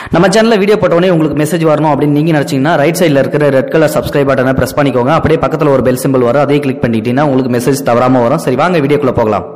நம்ம சேனலில் வீடியோ போட்டோடனே உங்களுக்கு மெசேஜ் வரணும் அப்படின்னு நீங்கள் நினச்சிங்கன்னா ரைட் சைடில் இருக்கிற ரெட் கலர் சப்ஸ்கிரைப் பட்டனை ப்ரெஸ் பண்ணிக்கோங்க அப்படியே பக்கத்தில் ஒரு பெல் சிம்பிள் வரும் அதையும் கிளிக் பண்ணிக்கிட்டீங்கன்னா உங்களுக்கு மெசேஜ் தவறாமல் வரும் சரி வாங்க வீடியோக்குள்ளே போகலாம்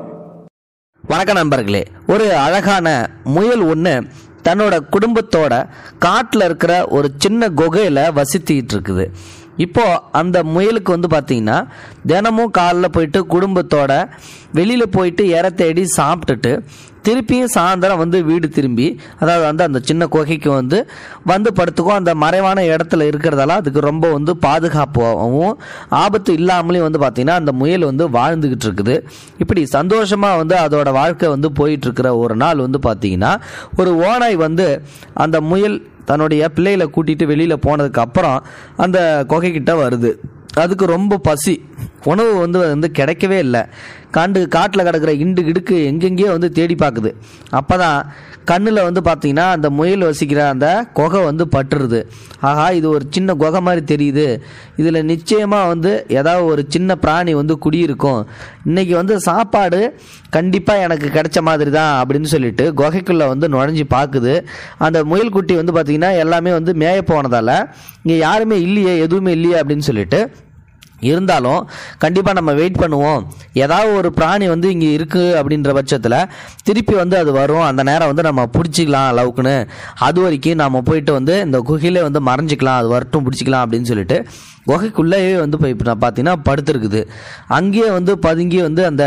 வணக்கம் நண்பர்களே ஒரு அழகான முயல் ஒன்று தன்னோட குடும்பத்தோட காட்டில் இருக்கிற ஒரு சின்ன குகையில் வசித்திட்டு இருக்குது இப்போ அந்த முயலுக்கு வந்து பார்த்தீங்கன்னா தினமும் காலைல போயிட்டு குடும்பத்தோட வெளியில் போயிட்டு இற தேடி சாப்பிட்டுட்டு திருப்பியும் சாயந்தரம் வந்து வீடு திரும்பி அதாவது வந்து அந்த சின்ன குகைக்கு வந்து வந்து படுத்துக்கும் அந்த மறைவான இடத்துல இருக்கிறதால அதுக்கு ரொம்ப வந்து பாதுகாப்பாகவும் ஆபத்து இல்லாமலையும் வந்து பார்த்திங்கன்னா அந்த முயல் வந்து வாழ்ந்துக்கிட்டு இருக்குது இப்படி சந்தோஷமாக வந்து அதோட வாழ்க்கை வந்து போயிட்டு இருக்கிற ஒரு நாள் வந்து பார்த்திங்கன்னா ஒரு ஓனாய் வந்து அந்த முயல் தன்னுடைய பிள்ளைகளை கூட்டிட்டு வெளியில் போனதுக்கு அப்புறம் அந்த குகைக்கிட்ட வருது அதுக்கு ரொம்ப பசி உணவு வந்து வந்து கிடைக்கவே இல்லை காண்டு காட்டில் கிடக்கிற இண்டு கிடுக்கு எங்கெங்கேயோ வந்து தேடி பார்க்குது அப்போ தான் கண்ணில் வந்து பார்த்தீங்கன்னா அந்த முயல் வசிக்கிற அந்த குகை வந்து பட்டுருது ஆஹா இது ஒரு சின்ன குகை மாதிரி தெரியுது இதில் நிச்சயமாக வந்து ஏதாவது ஒரு சின்ன பிராணி வந்து குடியிருக்கும் இன்னைக்கு வந்து சாப்பாடு கண்டிப்பாக எனக்கு கிடைச்ச மாதிரி தான் அப்படின்னு சொல்லிட்டு குகைக்குள்ளே வந்து நுழைஞ்சு பார்க்குது அந்த முயல் குட்டி வந்து பார்த்திங்கன்னா எல்லாமே வந்து மேய போனதால் இங்கே யாருமே இல்லையே எதுவுமே இல்லையே அப்படின்னு சொல்லிட்டு இருந்தாலும் கண்டிப்பாக நம்ம வெயிட் பண்ணுவோம் ஏதாவது ஒரு பிராணி வந்து இங்கே இருக்குது அப்படின்ற பட்சத்தில் திருப்பி வந்து அது வரும் அந்த நேரம் வந்து நம்ம பிடிச்சிக்கலாம் அளவுக்குன்னு அது வரைக்கும் நம்ம போயிட்டு வந்து இந்த குகையிலே வந்து மறைஞ்சிக்கலாம் அது வரட்டும் பிடிச்சிக்கலாம் அப்படின்னு சொல்லிட்டு குகைக்குள்ளேயே வந்து போய் இப்போ நான் பார்த்தீங்கன்னா படுத்துருக்குது அங்கேயே வந்து பதுங்கி வந்து அந்த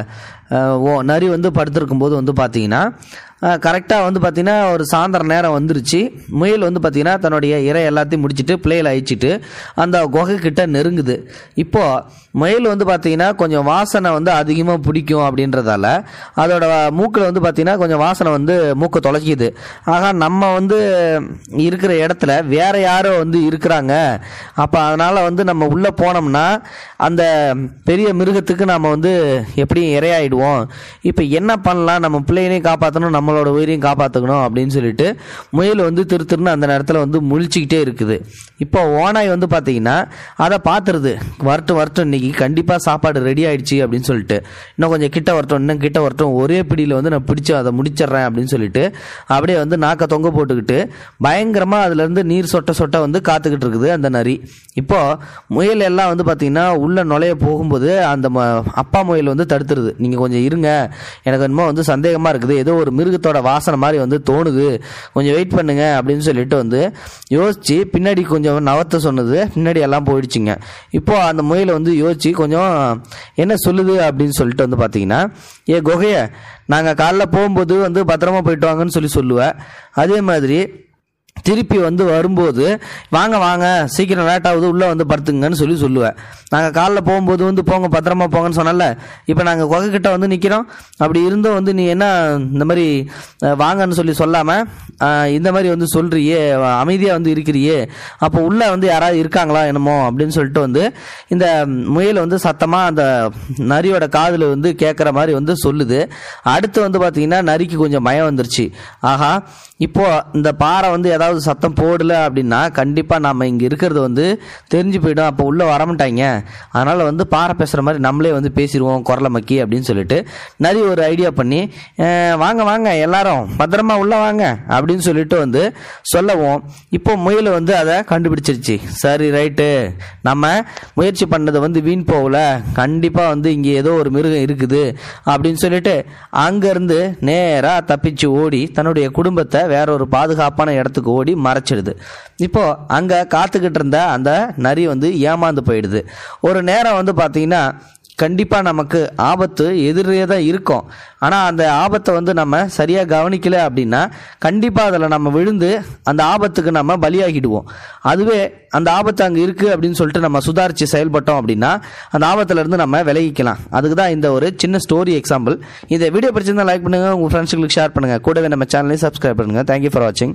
அஹ், ஓ நரி வந்து படுத்திருக்கும் போது வந்து பார்த்தீங்கன்னா கரெக்டாக வந்து பார்த்தீங்கன்னா ஒரு சாயந்தர நேரம் வந்துருச்சு முயல் வந்து பார்த்தீங்கன்னா தன்னுடைய இறை எல்லாத்தையும் முடிச்சிட்டு பிள்ளைகளை அழிச்சிட்டு அந்த குகை கிட்ட நெருங்குது இப்போ முயல் வந்து பார்த்தீங்கன்னா கொஞ்சம் வாசனை வந்து அதிகமாக பிடிக்கும் அப்படின்றதால அதோட மூக்கில் வந்து பார்த்தீங்கன்னா கொஞ்சம் வாசனை வந்து மூக்கை தொலைக்குது ஆக நம்ம வந்து இருக்கிற இடத்துல வேற யாரோ வந்து இருக்கிறாங்க அப்போ அதனால் வந்து நம்ம உள்ளே போனோம்னா அந்த பெரிய மிருகத்துக்கு நம்ம வந்து எப்படியும் இரையாயிடுவோம் இப்போ என்ன பண்ணலாம் நம்ம பிள்ளைகளையும் காப்பாற்றணும் நம்மளோட உயிரையும் காப்பாற்றணும் அப்படின்னு சொல்லிட்டு முயல் வந்து திரு திருன்னு அந்த நேரத்தில் வந்து முழிச்சுக்கிட்டே இருக்குது இப்போ ஓனாய் வந்து பார்த்தீங்கன்னா அதை பார்த்துருது வரட்டும் வரட்டும் இன்னைக்கு கண்டிப்பாக சாப்பாடு ரெடி ஆயிடுச்சு அப்படின்னு சொல்லிட்டு இன்னும் கொஞ்சம் கிட்ட வரட்டும் இன்னும் கிட்ட வரட்டும் ஒரே பிடியில் வந்து நான் பிடிச்சி அதை முடிச்சிடுறேன் அப்படின்னு சொல்லிட்டு அப்படியே வந்து நாக்க தொங்க போட்டுக்கிட்டு பயங்கரமாக அதுலேருந்து நீர் சொட்ட சொட்ட வந்து காத்துக்கிட்டு இருக்குது அந்த நரி இப்போ முயல் எல்லாம் வந்து பார்த்தீங்கன்னா உள்ள நுழைய போகும்போது அந்த ம- அப்பா முயல் வந்து தடுத்துருது நீங்கள் கொஞ்சம் இருங்க எனக்கு என்னமோ வந்து சந்தேகமாக இருக்குது ஏதோ ஒரு மிருகத்தோட வாசனை மாதிரி வந்து தோணுது கொஞ்சம் வெயிட் பண்ணுங்க அப்படின்னு சொல்லிட்டு வந்து யோசிச்சு பின்னாடி கொஞ்சம் நவத்த சொன்னது பின்னாடி எல்லாம் போயிடுச்சுங்க இப்போ அந்த முயலை வந்து யோசிச்சு கொஞ்சம் என்ன சொல்லுது அப்படின்னு சொல்லிட்டு வந்து பார்த்தீங்கன்னா ஏ குகைய நாங்கள் காலைல போகும்போது வந்து பத்திரமா போயிட்டு வாங்கன்னு சொல்லி சொல்லுவேன் அதே மாதிரி திருப்பி வந்து வரும்போது வாங்க வாங்க சீக்கிரம் லேட் ஆகுது உள்ளே வந்து படுத்துங்கன்னு சொல்லி சொல்லுவேன் நாங்கள் காலைல போகும்போது வந்து போங்க பத்திரமா போங்கன்னு சொன்னல இப்போ நாங்கள் குகை கிட்ட வந்து நிற்கிறோம் அப்படி இருந்தும் வந்து நீ என்ன இந்த மாதிரி அஹ், வாங்கன்னு சொல்லி சொல்லாமல் இந்த மாதிரி வந்து சொல்கிறியே அமைதியாக வந்து இருக்கிறியே அப்போ உள்ளே வந்து யாராவது இருக்காங்களா என்னமோ அப்படின்னு சொல்லிட்டு வந்து இந்த முயல் வந்து சத்தமாக அந்த நரியோட காதில் வந்து கேட்குற மாதிரி வந்து சொல்லுது அடுத்து வந்து பார்த்தீங்கன்னா நரிக்கு கொஞ்சம் பயம் வந்துருச்சு ஆஹா இப்போ இந்த பாறை வந்து ஏதாவது சத்தம் போடல அப்படின்னா கண்டிப்பாக நம்ம இங்கே இருக்கிறது வந்து தெரிஞ்சு போயிடும் அப்போ உள்ளே வரமாட்டாங்க அதனால் வந்து பாறை பேசுகிற மாதிரி நம்மளே வந்து பேசிடுவோம் குரலை மக்கி அப்படின்னு சொல்லிட்டு நரி ஒரு ஐடியா பண்ணி "அஹ், வாங்க வாங்க எல்லாரும் பத்திரமா உள்ளே வாங்க அப்படின்னு சொல்லிட்டு வந்து சொல்லவும் இப்போ முயல் வந்து அதை கண்டுபிடிச்சிருச்சு சரி ரைட்டு நம்ம முயற்சி பண்ணது வந்து வீண் போகல கண்டிப்பாக வந்து இங்கே ஏதோ ஒரு மிருகம் இருக்குது அப்படின்னு சொல்லிட்டு அங்கேருந்து நேராக தப்பிச்சு ஓடி தன்னுடைய குடும்பத்தை வேற ஒரு பாதுகாப்பான இடத்துக்கு ஓடி மறைச்சிடுது இப்போ அங்கே காத்துக்கிட்டு இருந்த அந்த நரி வந்து ஏமாந்து போயிடுது ஒரு நேரம் வந்து பார்த்தீங்கன்னா கண்டிப்பாக நமக்கு ஆபத்து எதிரே தான் இருக்கும் ஆனால் அந்த ஆபத்தை வந்து நம்ம சரியாக கவனிக்கல அப்படின்னா கண்டிப்பாக அதில் நம்ம விழுந்து அந்த ஆபத்துக்கு நம்ம பலியாகிடுவோம் அதுவே அந்த ஆபத்து அங்கே இருக்குது அப்படின்னு சொல்லிட்டு நம்ம சுதாரித்து செயல்பட்டோம் அப்படின்னா அந்த ஆபத்துலேருந்து நம்ம விலகிக்கலாம் அதுக்கு தான் இந்த ஒரு சின்ன ஸ்டோரி எக்ஸாம்பிள் இந்த வீடியோ பிடிச்சிருந்தா லைக் பண்ணுங்கள் உங்கள் ஃப்ரெண்ட்ஸுங்களுக்கு ஷேர் பண்ணுங்கள் கூடவே நம்ம சேனலையும் சப்ஸ்கிரைப் பண்ணுங்கள் தேங்க்யூ ஃபார் வாட்சிங்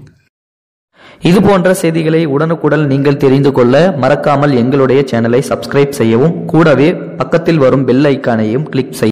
இது போன்ற செய்திகளை உடனுக்குடன் நீங்கள் தெரிந்து கொள்ள மறக்காமல் எங்களுடைய சேனலை சப்ஸ்கிரைப் செய்யவும் கூடவே பக்கத்தில் வரும் பெல் ஐக்கானையும் கிளிக் செய்ய